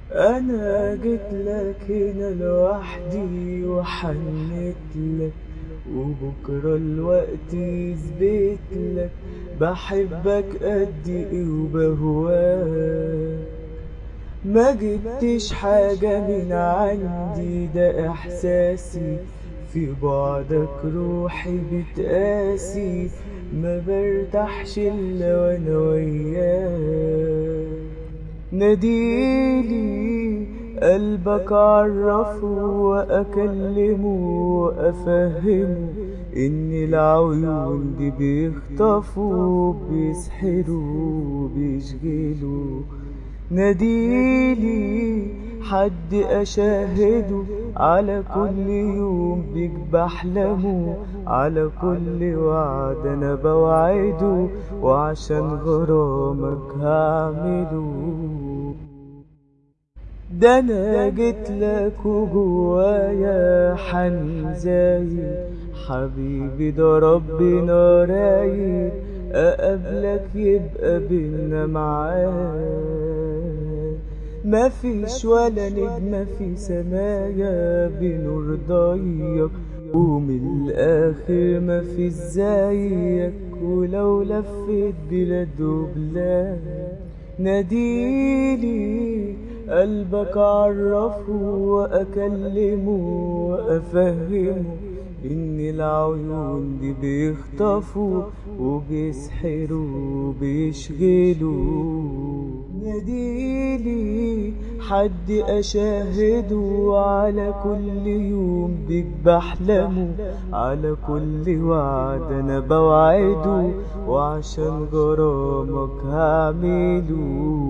انا جيت لك هنا لوحدي وحنيت لك وبكرة الوقت يثبت لك بحبك قد ايه وبهواك ما جبتش حاجة من عندي ده احساسي في بعدك روحي بتقاسي ما برتاحش الا وانا وياك ناديلي قلبك عرفه واكلمه وافهمه ان العيون دي بيخطفوا بيسحروا بيشغلوا ناديلي حد أشاهده على كل يوم بيك بحلمه على كل وعد أنا بوعده وعشان غرامك هعمله ده أنا جيت لك وجوايا حنين زايد حبيبي ده ربنا رايد أقابلك يبقى بينا معاد مفيش ولا نجمة في سمايا بنور ضيق ومن الآخر مفيش زيك ولو لفيت بلاد وبلاد ناديلي قلبك عرفه وأكلمه وأفهمه إن العيون دي بيخطفوا وبيسحروا وبيشغلوا ناديلي حد أشاهده على كل يوم بيك بحلمه على كل وعد أنا بوعده وعشان غرامك هعمله